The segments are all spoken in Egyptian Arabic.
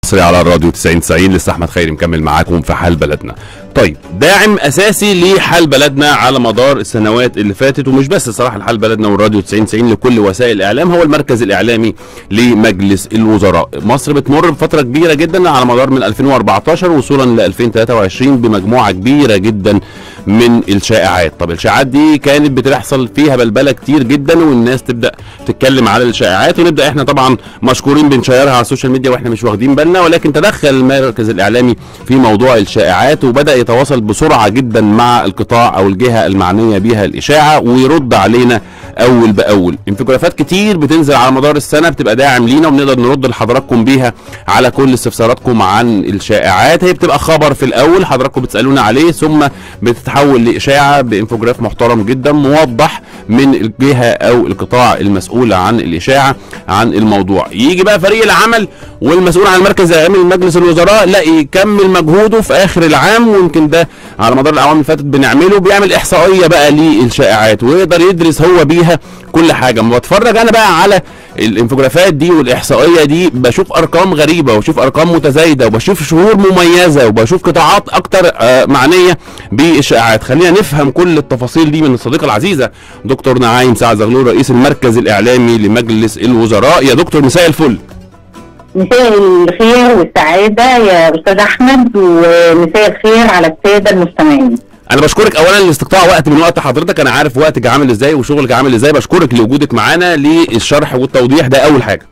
مصري على الراديو 90 90 لسه احمد خيري مكمل معاكم في حال بلدنا طيب داعم اساسي لحال بلدنا على مدار السنوات اللي فاتت ومش بس صراحه لحال بلدنا والراديو 90 90 لكل وسائل الاعلام هو المركز الاعلامي لمجلس الوزراء مصر بتمر بفتره كبيره جدا على مدار من 2014 وصولا ل 2023 بمجموعه كبيره جدا من الشائعات طب الشائعات دي كانت بتحصل فيها بلبله كتير جدا والناس تبدا تتكلم على الشائعات ونبدا احنا طبعا مشكورين بنشيرها على السوشيال ميديا واحنا مش واخدين بالنا ولكن تدخل المركز الاعلامي في موضوع الشائعات وبدا يتواصل بسرعه جدا مع القطاع او الجهه المعنيه بها الاشاعه ويرد علينا اول باول انفجارات كتير بتنزل على مدار السنه بتبقى داعم لينا وبنقدر نرد لحضراتكم بيها على كل استفساراتكم عن الشائعات هي بتبقى خبر في الاول حضراتكم بتسالونا عليه ثم بتتحول لاشاعه بانفوجراف محترم جدا موضح من الجهه او القطاع المسؤول عن الاشاعه عن الموضوع يجي بقى فريق العمل والمسؤول عن المركز الاعلامي لمجلس الوزراء لا يكمل مجهوده في اخر العام ويمكن ده على مدار الاعوام اللي فاتت بنعمله بيعمل احصائيه بقى للشائعات ويقدر يدرس هو بيها كل حاجه اما بتفرج انا بقى على الانفوجرافات دي والاحصائيه دي بشوف ارقام غريبه وبشوف ارقام متزايده وبشوف شهور مميزه وبشوف قطاعات اكتر آه معنيه بالشائعات خلينا نفهم كل التفاصيل دي من الصديقه العزيزه دكتور نعايم سعد زغلول رئيس المركز الاعلامي لمجلس الوزراء يا دكتور مساء الفل مساء الخير والسعادة يا أستاذ أحمد ومساء الخير على السادة المستمعين انا بشكرك اولا لاستقطاع وقت من وقت حضرتك انا عارف وقتك عامل ازاي وشغلك عامل ازاي بشكرك لوجودك معانا للشرح والتوضيح ده اول حاجه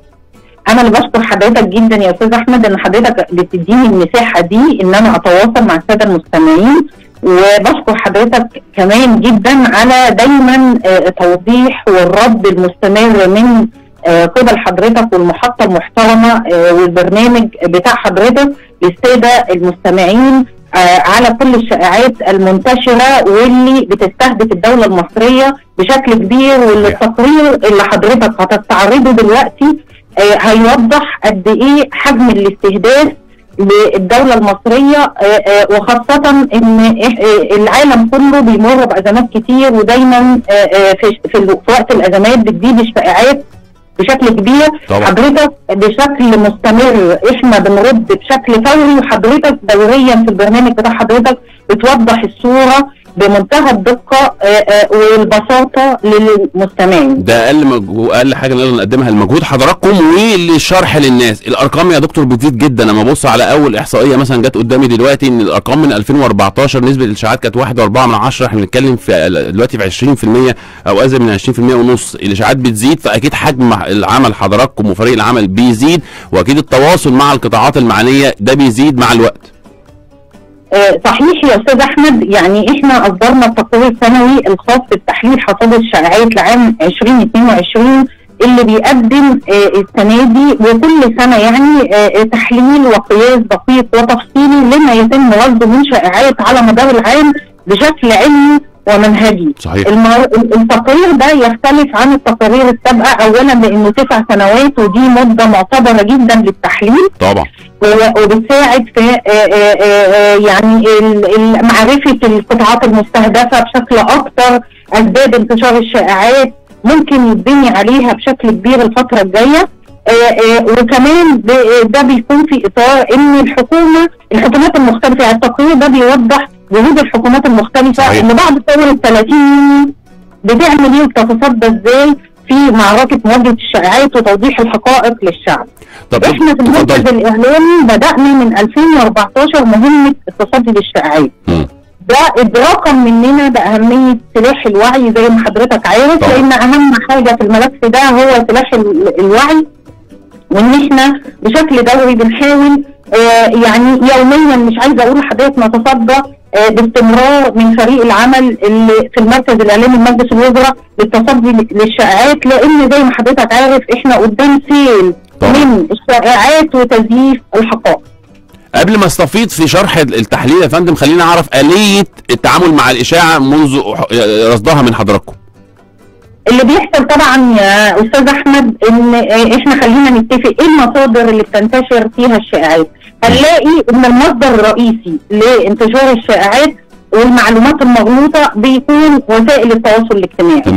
أنا اللي بشكر حضرتك جدا يا أستاذ أحمد إن حضرتك بتديني المساحة دي إن أنا أتواصل مع السادة المستمعين وبشكر حضرتك كمان جدا على دايما توضيح والرد المستمر من قبل حضرتك والمحطة المحترمة والبرنامج بتاع حضرتك للسادة المستمعين على كل الشائعات المنتشرة واللي بتستهدف الدولة المصرية بشكل كبير واللي التقرير اللي حضرتك هتستعرضه دلوقتي هيوضح قد ايه حجم الاستهداف للدولة المصرية وخاصة ان العالم كله بيمر بأزمات كتير ودايما في وقت الأزمات بتزيد الشائعات بشكل كبير طبعا. حضرتك بشكل مستمر احنا بنرد بشكل فوري وحضرتك دوريا في البرنامج بتاع حضرتك بتوضح الصوره بمنتهى الدقه والبساطه للمستمعين. ده اقل مجهود اقل حاجه نقدر نقدمها لمجهود حضراتكم وللشرح للناس الارقام يا دكتور بتزيد جدا لما ابص على اول احصائيه مثلا جت قدامي دلوقتي ان الارقام من 2014 نسبه الاشاعات كانت 1.4 من 10 احنا بنتكلم في دلوقتي في 20% او ازيد من 20% ونص الاشاعات بتزيد فاكيد حجم العمل حضراتكم وفريق العمل بيزيد واكيد التواصل مع القطاعات المعنيه ده بيزيد مع الوقت. صحيح يا استاذ احمد يعني احنا اصدرنا التقرير السنوي الخاص بتحليل حصاد الشائعات لعام 2022 اللي بيقدم السنه دي وكل سنه يعني تحليل وقياس دقيق وتفصيلي لما يتم وجده من شائعات على مدار العام بشكل علمي ومنهجي صحيح. المو... التقرير ده يختلف عن التقارير السابقه اولا لانه تسع سنوات ودي مده معتبره جدا للتحليل طبعا وبتساعد في يعني معرفه القطاعات المستهدفه بشكل اكثر اسباب انتشار الشائعات ممكن يتبني عليها بشكل كبير الفتره الجايه وكمان ده بيكون في اطار ان الحكومه الحكومات المختلفه يعني التقرير ده بيوضح جهود الحكومات المختلفه صحيح. ان بعد ثوره ال 30 بتعمل ايه وبتتصدى ازاي في معركه مواجهه الشائعات وتوضيح الحقائق للشعب. طب احنا في المركز اتفضل. الاعلامي بدانا من 2014 مهمه التصدي للشائعات. مم. ده ادراكا مننا باهميه سلاح الوعي زي ما حضرتك عارف طبعا. لان اهم حاجه في الملف ده هو سلاح ال- الوعي وان احنا بشكل دوري بنحاول آه يعني يوميا مش عايزه اقول لحضرتك نتصدى آه باستمرار من فريق العمل اللي في المركز الاعلامي لمجلس الوزراء للتصدي ل- للشائعات لان زي ما حضرتك عارف احنا قدام سيل طبعا. من الشائعات وتزييف الحقائق. قبل ما استفيض في شرح التحليل يا فندم خلينا اعرف اليه التعامل مع الاشاعه منذ رصدها من حضراتكم اللي بيحصل طبعا يا استاذ احمد ان آه، احنا خلينا نتفق ايه المصادر اللي بتنتشر فيها الشائعات هنلاقي ان المصدر الرئيسي لانتشار الشائعات والمعلومات المغلوطه بيكون وسائل التواصل الاجتماعي تمام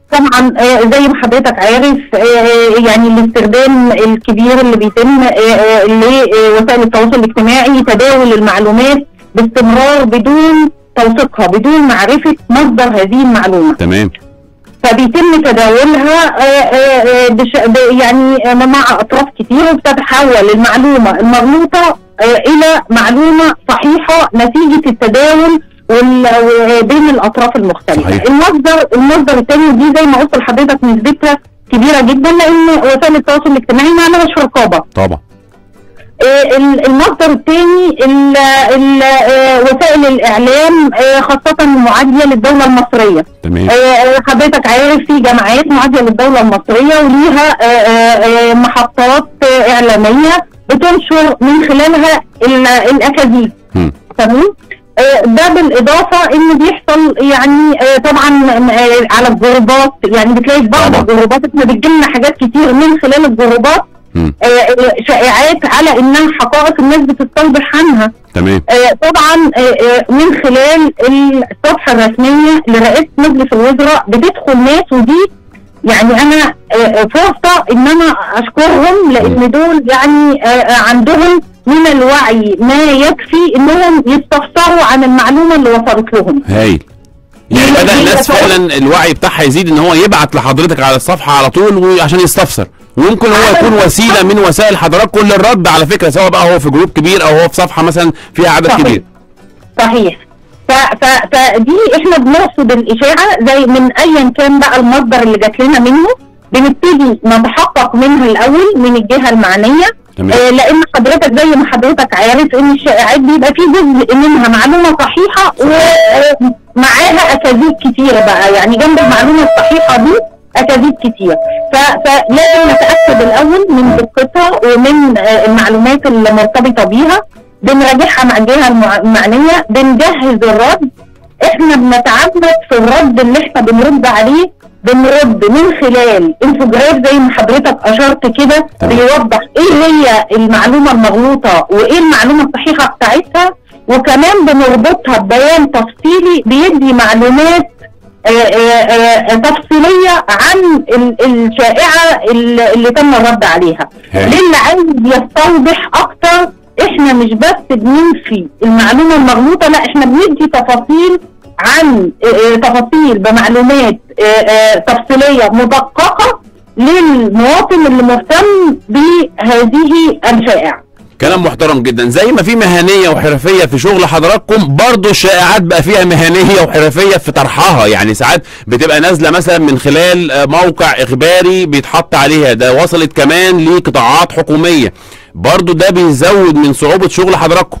طبعا آه، زي ما حضرتك عارف آه، يعني الاستخدام الكبير اللي بيتم آه، آه، لوسائل التواصل الاجتماعي تداول المعلومات باستمرار بدون توثيقها بدون معرفة مصدر هذه المعلومة تمام فبيتم تداولها آه، آه، آه، بش- ب- يعني آه، مع اطراف كتير وبتتحول المعلومه المغلوطه آه، الى معلومه صحيحه نتيجه التداول وال- و- بين الاطراف المختلفه. صحيح. المصدر المصدر الثاني دي زي ما قلت لحضرتك نسبتها كبيره جدا لان وسائل التواصل الاجتماعي ما لهاش رقابه. طبعا آه، ال- المصدر الثاني ال- ال- آه، وسائل الاعلام آه، خاصه المعاديه للدوله المصريه. تمام آه، حضرتك عارف في جمعيات معادية للدولة المصرية وليها آه، آه، آه، محطات آه، إعلامية بتنشر من خلالها ال- الأكاذيب مم. تمام آه، ده بالإضافة إن بيحصل يعني آه، طبعا آه، على الجروبات يعني بتلاقي في بعض طبعا. الجروبات احنا بتجيلنا حاجات كتير من خلال الجروبات مم. آه، آه، شائعات على إنها حقائق الناس بتستوضح عنها تمام آه، طبعا آه، آه، من خلال الصفحه الرسميه لرئاسه مجلس الوزراء بتدخل ناس ودي يعني انا آه، آه، فرصه ان انا اشكرهم لان دول يعني آه، آه، عندهم من الوعي ما يكفي انهم يستفسروا عن المعلومه اللي وصلت لهم هايل يعني هي- بدا هي الناس طبعاً. فعلا الوعي بتاعها يزيد ان هو يبعت لحضرتك على الصفحه على طول عشان يستفسر ويمكن هو عدد- يكون وسيله من وسائل حضراتكم للرد على فكره سواء بقى هو في جروب كبير او هو في صفحه مثلا فيها عدد صحيح. كبير صحيح ف ف فدي احنا بنرصد الاشاعه زي من ايا كان بقى المصدر اللي جات لنا منه بنبتدي نتحقق منها الاول من الجهه المعنيه تمام. آه لان حضرتك زي ما حضرتك عارف ان الشائعات بيبقى في جزء منها معلومه صحيحه ومعاها اكاذيب كتيره بقى يعني جنب المعلومه الصحيحه دي اكاذيب كتير ف- فلازم نتاكد الاول من دقتها ومن آه، المعلومات اللي مرتبطه بيها بنراجعها مع الجهه المع- المعنيه بنجهز الرد احنا بنتعمد في الرد اللي احنا بنرد عليه بنرد من خلال انفوجراف زي ما حضرتك اشرت كده تمام. بيوضح ايه هي المعلومه المغلوطه وايه المعلومه الصحيحه بتاعتها وكمان بنربطها ببيان تفصيلي بيدي معلومات آه، آه، آه، تفصيليه عن ال- الشائعه اللي اللي تم الرد عليها هاي. للي عايز يستوضح اكتر احنا مش بس بننفي المعلومه المغلوطه لا احنا بندي تفاصيل عن آه، آه، تفاصيل بمعلومات آه، آه، تفصيليه مدققه للمواطن اللي مهتم بهذه الشائعه كلام محترم جدا زي ما في مهنيه وحرفيه في شغل حضراتكم برضو الشائعات بقى فيها مهنيه وحرفيه في طرحها يعني ساعات بتبقى نازله مثلا من خلال آه، موقع اخباري بيتحط عليها ده وصلت كمان لقطاعات حكوميه برضو ده بيزود من صعوبه شغل حضراتكم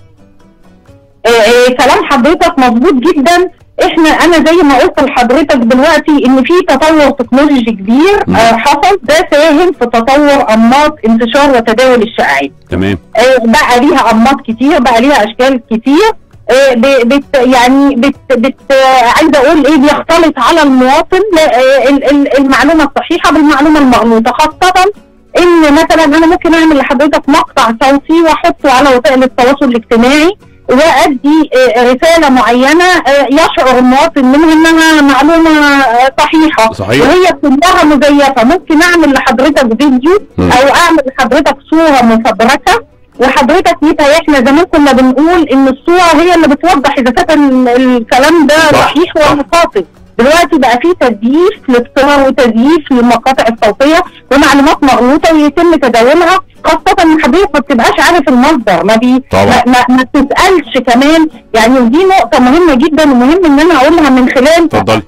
آه، آه، كلام حضرتك مظبوط جدا احنا انا زي ما قلت لحضرتك دلوقتي ان في تطور تكنولوجي كبير مم. آه، حصل ده ساهم في تطور انماط انتشار وتداول الشائعات تمام آه، بقى ليها انماط كتير بقى ليها اشكال كتير آه، ب- بت يعني بت بت آه، عايزه اقول ايه بيختلط على المواطن لا، آه، ال- ال- المعلومه الصحيحه بالمعلومه المغلوطه خاصه ان مثلا انا ممكن اعمل لحضرتك مقطع صوتي واحطه على وسائل التواصل الاجتماعي وادي آه، رساله معينه آه، يشعر المواطن منها انها معلومه آه، صحيحه صحيح. وهي كلها مزيفه ممكن اعمل لحضرتك فيديو مم. او اعمل لحضرتك صوره مفبركه وحضرتك يبقى احنا زمان كنا بنقول ان الصوره هي اللي بتوضح اذا كان ال- الكلام ده صح، صحيح صح. ولا خاطئ دلوقتي بقى في تزييف للصور وتزييف للمقاطع الصوتيه ومعلومات مغلوطه ويتم تداولها خاصة ان حضرتك ما بتبقاش عارف المصدر ما بي طبعا. ما, ما, ما تسألش كمان يعني ودي نقطة مهمة جدا ومهم ان انا اقولها من خلال اتفضلي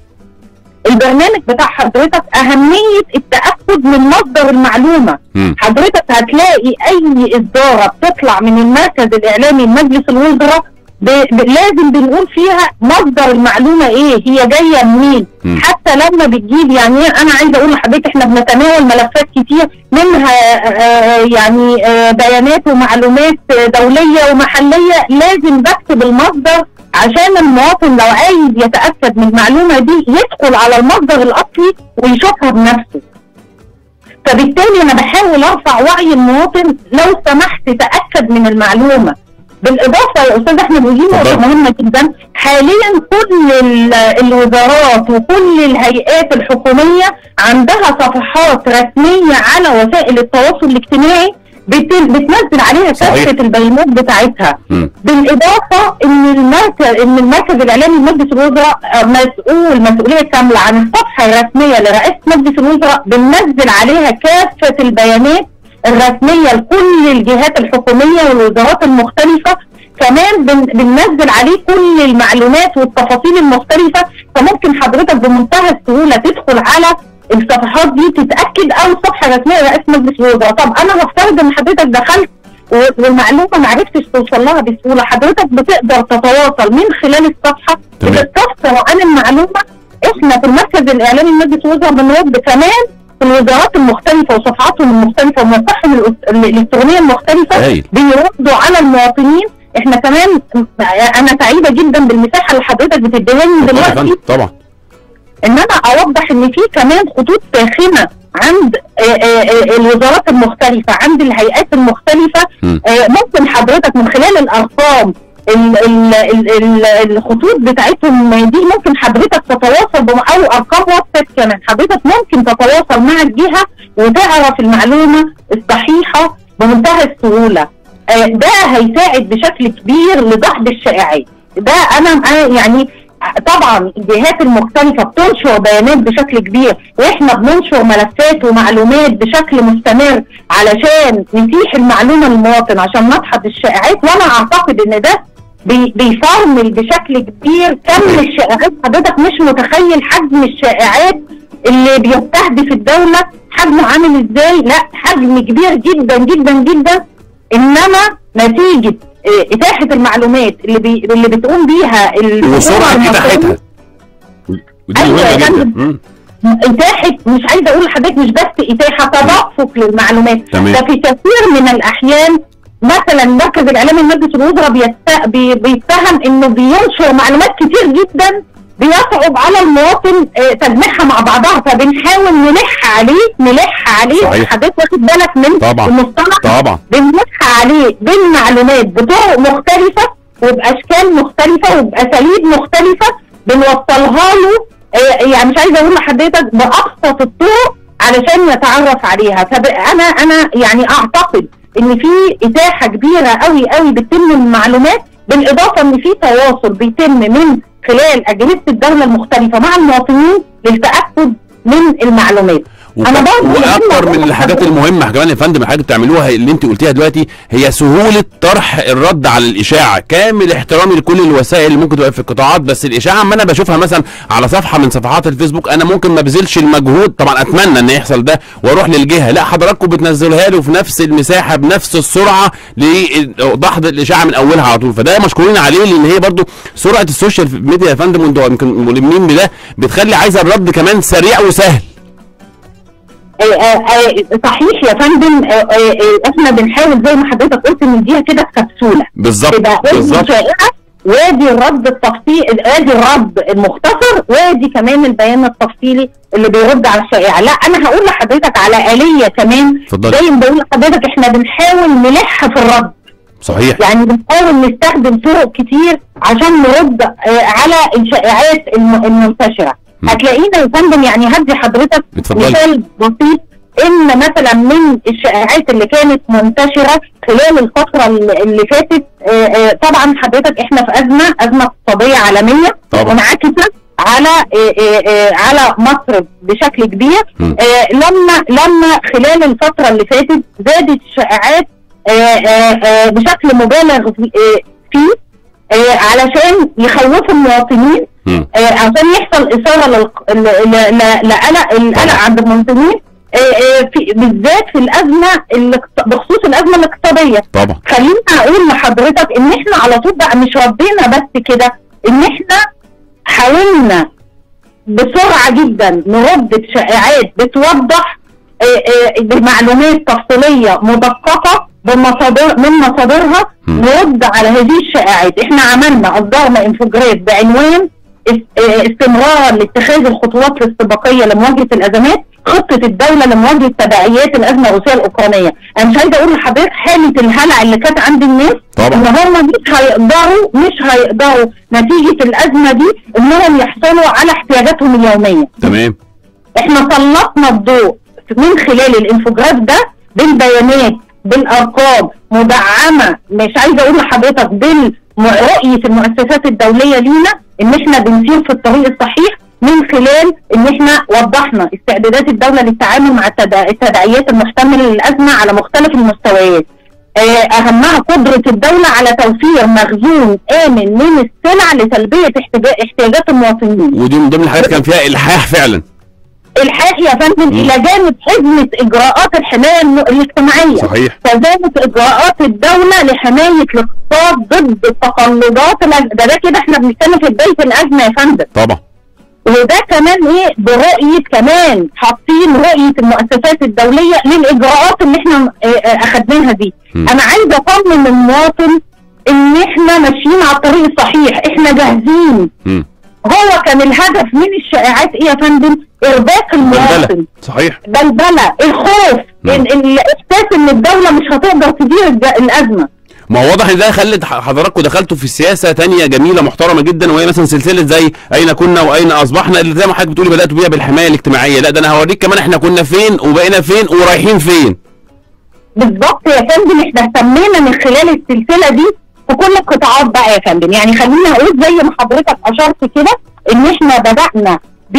البرنامج بتاع حضرتك أهمية التأكد من مصدر المعلومة مم. حضرتك هتلاقي أي إصدارة بتطلع من المركز الإعلامي لمجلس الوزراء ب... ب... لازم بنقول فيها مصدر المعلومة إيه هي جاية منين مم. حتى لما بتجيب يعني إيه؟ أنا عايزة أقول لحضرتك إحنا بنتناول ملفات كتير منها آه، يعني آه، بيانات ومعلومات آه، دولية ومحلية لازم بكتب المصدر عشان المواطن لو عايز يتأكد من المعلومة دي يدخل على المصدر الأصلي ويشوفها بنفسه فبالتالي أنا بحاول أرفع وعي المواطن لو سمحت تأكد من المعلومة بالاضافه يا استاذ احمد ودي نقطه اتفضل. مهمه جدا حاليا كل ال- الوزارات وكل الهيئات الحكوميه عندها صفحات رسميه على وسائل التواصل الاجتماعي بت- بتنزل عليها صحيح. كافه البيانات بتاعتها مم. بالاضافه ان المركز ان المركز الاعلامي لمجلس الوزراء آه، مسؤول مسؤوليه كامله عن الصفحه الرسميه لرئاسه مجلس الوزراء بننزل عليها كافه البيانات الرسميه لكل الجهات الحكوميه والوزارات المختلفه كمان بن- بننزل عليه كل المعلومات والتفاصيل المختلفه فممكن حضرتك بمنتهى السهوله تدخل على الصفحات دي تتاكد او الصفحه الرسميه لرئاسه مجلس الوزراء طب انا هفترض ان حضرتك دخلت و- والمعلومه ما عرفتش توصل لها بسهوله حضرتك بتقدر تتواصل من خلال الصفحه تمام. بتستفسر عن المعلومه احنا في المركز الاعلامي لمجلس الوزراء بنرد كمان في الوزارات المختلفه وصفحاتهم المختلفه ومصاحف الأس- الالكترونيه المختلفه هايل. بيردوا على المواطنين احنا كمان انا سعيده جدا بالمساحه اللي حضرتك بتديها لي طبعا يا دلوقتي فندم طبعا ان انا اوضح ان في كمان خطوط ساخنه عند آه، آه، آه، الوزارات المختلفه عند الهيئات المختلفه مم. آه، ممكن حضرتك من خلال الارقام ال- ال- ال- ال- الخطوط بتاعتهم دي ممكن حضرتك تتواصل بم- او ارقام واتساب كمان حضرتك ممكن تتواصل مع الجهه وتعرف المعلومه الصحيحه بمنتهى السهوله آه، ده هيساعد بشكل كبير لدحض الشائعات ده انا أنا يعني طبعا الجهات المختلفه بتنشر بيانات بشكل كبير واحنا بننشر ملفات ومعلومات بشكل مستمر علشان نتيح المعلومه للمواطن عشان ندحض الشائعات وانا اعتقد ان ده بي- بيفرمل بشكل كبير كم الشائعات حضرتك مش متخيل حجم الشائعات اللي بيستهدف الدوله حجمه عامل ازاي لا حجم كبير جدا جدا جدا انما نتيجه آه، اتاحه المعلومات اللي بي اللي بتقوم بيها الحكومة وسرعه المصرية، اتاحتها ودي أيوة مهمه يا جدا فندم. مم. اتاحه مش عايزه اقول لحضرتك مش بس اتاحه تدفق للمعلومات تمام. ده في كثير من الاحيان مثلا المركز الاعلامي لمجلس الوزراء بيست... بي... بيتهم انه بينشر معلومات كتير جدا بيصعب على المواطن آه، تجميعها مع بعضها فبنحاول نلح عليه نلح عليه صحيح. حضرتك واخد بالك من طبعا. المصطلح طبعا بنلح عليه بالمعلومات بطرق مختلفة وبأشكال مختلفة وبأساليب مختلفة بنوصلها له آه، يعني مش عايزة أقول لحضرتك بأبسط الطرق علشان يتعرف عليها فأنا أنا يعني أعتقد إن في إتاحة كبيرة قوي قوي بتتم المعلومات بالإضافة إن في تواصل بيتم من خلال أجهزة الدولة المختلفة مع المواطنين للتأكد من المعلومات وك- أنا برضه واكتر بقول من الحاجات لحضرتك- المهمه كمان يا فندم الحاجات بتعملوها اللي انت قلتيها دلوقتي هي سهوله طرح الرد على الاشاعه كامل احترامي لكل الوسائل اللي ممكن تبقى في القطاعات بس الاشاعه اما انا بشوفها مثلا على صفحه من صفحات الفيسبوك انا ممكن ما بذلش المجهود طبعا اتمنى ان يحصل ده واروح للجهه لا حضراتكم بتنزلوها له في نفس المساحه بنفس السرعه لدحض الاشاعه من اولها على طول فده مشكورين عليه لان هي برضو سرعه السوشيال ميديا يا فندم وانتوا يمكن ملمين بده بتخلي عايزه الرد كمان سريع وسهل آه، آه، آه، صحيح يا فندم آه، آه، آه، احنا بنحاول زي ما حضرتك قلت نديها كده في كبسوله بالظبط تبقى ادي بالظبط شائعه وادي الرد التفصيلي ادي الرد المختصر وادي كمان البيان التفصيلي اللي بيرد على الشائعه لا انا هقول لحضرتك على اليه كمان اتفضلي. زي ما بقول لحضرتك احنا بنحاول نلح في الرد صحيح يعني بنحاول نستخدم طرق كتير عشان نرد آه، على الشائعات الم- المنتشره م. هتلاقينا يا فندم يعني هدي حضرتك اتفضلي. مثال بسيط ان مثلا من الشائعات اللي كانت منتشره خلال الفتره اللي اللي فاتت آه، آه، طبعا حضرتك احنا في ازمه ازمه اقتصاديه عالميه طبعا. منعكسه على آه، آه، آه، على مصر بشكل كبير م. آه، لما لما خلال الفتره اللي فاتت زادت الشائعات آه، آه، آه، بشكل مبالغ في- آه، فيه آه، علشان يخوفوا المواطنين مم. آه، عشان يحصل اثاره للق- ل- ل- ل- لقلق القلق طبعا. عند المواطنين آه، آه، في بالذات في الازمه الاقت- بخصوص الازمه الاقتصاديه طبعا خليني اقول لحضرتك ان احنا على طول بقى مش ردينا بس كده ان احنا حاولنا بسرعه جدا نرد بشائعات بتوضح آه، آه، بمعلومات تفصيليه مدققه بمصادر من مصادرها مم. نرد على هذه الشائعات احنا عملنا اصدرنا انفوجراف بعنوان اس- آه، استمرار لاتخاذ الخطوات الاستباقيه لمواجهه الازمات خطه الدوله لمواجهه تداعيات الازمه الروسيه الاوكرانيه انا مش عايزه اقول لحضرتك حاله الهلع اللي كانت عند الناس طبعا. ان هم مش هيقدروا مش هيقدروا نتيجه الازمه دي انهم يحصلوا على احتياجاتهم اليوميه تمام احنا سلطنا الضوء من خلال الانفوجراف ده بالبيانات بالارقام مدعمه مش عايزه اقول لحضرتك برؤيه المؤسسات الدوليه لينا ان احنا بنسير في الطريق الصحيح من خلال ان احنا وضحنا استعدادات الدوله للتعامل مع التدا- التداعيات المحتمله للازمه على مختلف المستويات. آه، اهمها قدره الدوله على توفير مخزون امن من السلع لتلبيه احتجا- احتياجات المواطنين. ودي من ضمن الحاجات كان فيها الحاح فعلا الحاق يا فندم الى جانب حزمه اجراءات الحمايه الم- الاجتماعيه صحيح كذلك اجراءات الدوله لحمايه الاقتصاد ضد التقلبات الأز- ده ده كده احنا بنتكلم في بدايه الازمه يا فندم طبعا وده كمان ايه برؤيه كمان حاطين رؤيه المؤسسات الدوليه للاجراءات اللي احنا اه، اه، اخدناها دي م. انا عايزه اطمن المواطن ان احنا ماشيين على الطريق الصحيح احنا جاهزين مم. هو كان الهدف من الشائعات ايه يا فندم ارباك المواطن بلبله صحيح بلبله الخوف نعم. ال- ال- الاحساس ان الدوله مش هتقدر تدير الج- الازمه ما هو واضح ان ده خلت ح- حضراتكم دخلتوا في سياسه تانية جميله محترمه جدا وهي مثلا سلسله زي اين كنا واين اصبحنا اللي زي ما حضرتك بتقولي بداتوا بيها بالحمايه الاجتماعيه لا ده انا هوريك كمان احنا كنا فين وبقينا فين ورايحين فين بالظبط يا فندم احنا اهتمينا من خلال السلسله دي في كل القطاعات بقى يا فندم يعني خليني اقول زي ما حضرتك اشرت كده ان احنا بدانا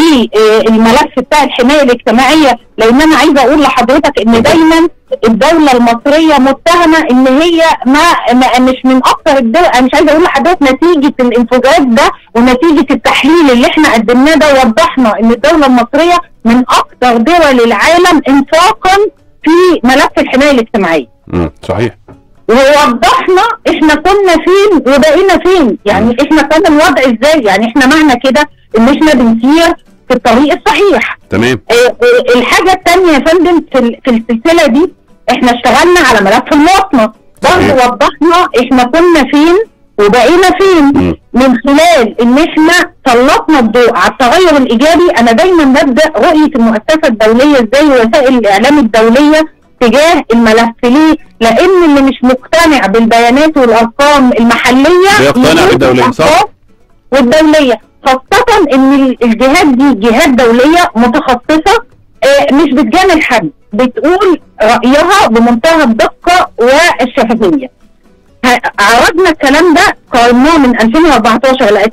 بالملف بتاع الحمايه الاجتماعيه لان انا عايزه اقول لحضرتك ان دايما الدوله المصريه متهمه ان هي ما, ما مش من اكثر الدول انا مش عايزه اقول لحضرتك نتيجه الانفجار ده ونتيجه التحليل اللي احنا قدمناه ده وضحنا ان الدوله المصريه من اكثر دول العالم انفاقا في ملف الحمايه الاجتماعيه مم. صحيح ووضحنا احنا كنا فين وبقينا فين يعني احنا كان الوضع ازاي يعني احنا معنى كده ان احنا بنسير في الطريق الصحيح تمام اه، اه، الحاجه الثانيه يا فندم في ال- في السلسله دي احنا اشتغلنا على ملف المواطنه برضه صحيح. وضحنا احنا كنا فين وبقينا فين مم. من خلال ان احنا سلطنا الضوء على التغير الايجابي انا دايما ببدا رؤيه المؤسسه الدوليه ازاي وسائل الاعلام الدوليه تجاه الملف ليه؟ لان اللي مش مقتنع بالبيانات والارقام المحليه بيقتنع يجوز بالدولية، صح. الأرقام والدوليه خاصه ان ال- الجهات دي جهات دوليه متخصصه آه، مش بتجامل حد بتقول رايها بمنتهى الدقه والشفافيه ه- عرضنا الكلام ده قارناه من 2014 ل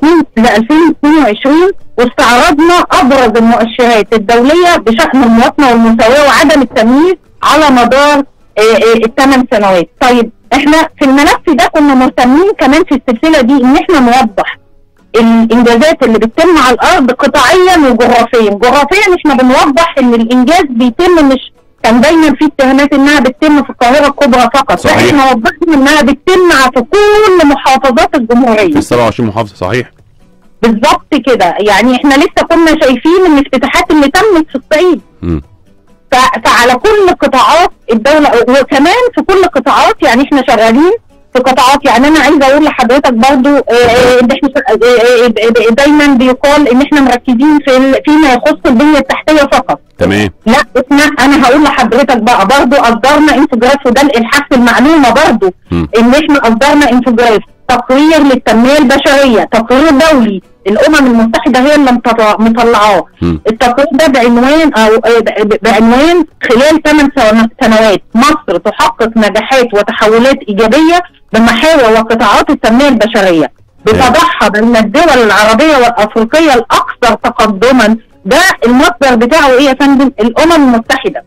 2022 واستعرضنا ابرز المؤشرات الدوليه بشان المواطنه والمساواه وعدم التمييز على مدار الثمان سنوات. طيب احنا في الملف ده كنا مهتمين كمان في السلسله دي ان احنا نوضح الانجازات اللي بتتم على الارض قطاعيا وجغرافيا، جغرافيا احنا بنوضح ان الانجاز بيتم مش كان دايما في اتهامات انها بتتم في القاهره الكبرى فقط، صحيح. لا احنا وضحنا انها بتتم في كل محافظات الجمهوريه. في ال 27 محافظه صحيح بالظبط كده، يعني احنا لسه كنا شايفين ان الافتتاحات اللي تمت في الصعيد مم. ف- فعلى كل قطاعات الدولة وكمان في كل قطاعات يعني احنا شغالين في قطاعات يعني انا عايزه اقول لحضرتك برضو آه، آه، إن احنا ش- آه، آه، دايما بيقال ان احنا مركزين في ال- فيما يخص البنيه التحتيه فقط تمام لا اسمع انا هقول لحضرتك بقى برضو اصدرنا انفجراف وده الالحاح في المعلومه برضو مم. ان احنا اصدرنا انفجراف تقرير للتنميه البشريه تقرير دولي الامم المتحده هي اللي مطلع- مطلعاه مم. التقرير ده بعنوان او آه، ب- بعنوان خلال ثمان سنوات مصر تحقق نجاحات وتحولات ايجابيه بمحاور وقطاعات التنميه البشريه بتضحى بين الدول العربيه والافريقيه الاكثر تقدما ده المصدر بتاعه ايه يا فندم؟ الامم المتحده.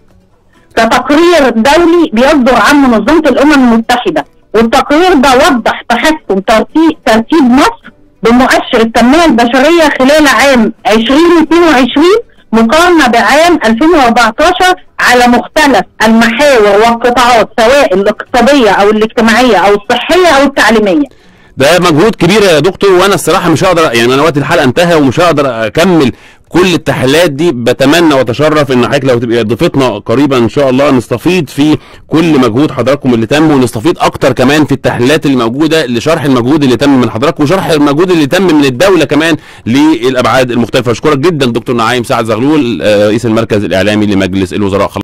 كتقرير دولي بيصدر عن منظمه الامم المتحده والتقرير ده وضح تحسن ترتيب ترتيب مصر بمؤشر التنميه البشريه خلال عام 2022 مقارنه بعام 2014 على مختلف المحاور والقطاعات سواء الاقتصاديه او الاجتماعيه او الصحيه او التعليميه. ده مجهود كبير يا دكتور وانا الصراحه مش هقدر يعني انا وقت الحلقه انتهى ومش هقدر اكمل كل التحليلات دي بتمنى واتشرف ان حضرتك لو تبقى ضيفتنا قريبا ان شاء الله نستفيد في كل مجهود حضراتكم اللي تم ونستفيد اكتر كمان في التحليلات اللي موجوده لشرح المجهود اللي تم من حضراتكم وشرح المجهود اللي تم من الدوله كمان للابعاد المختلفه اشكرك جدا دكتور نعيم سعد زغلول آه، رئيس المركز الاعلامي لمجلس الوزراء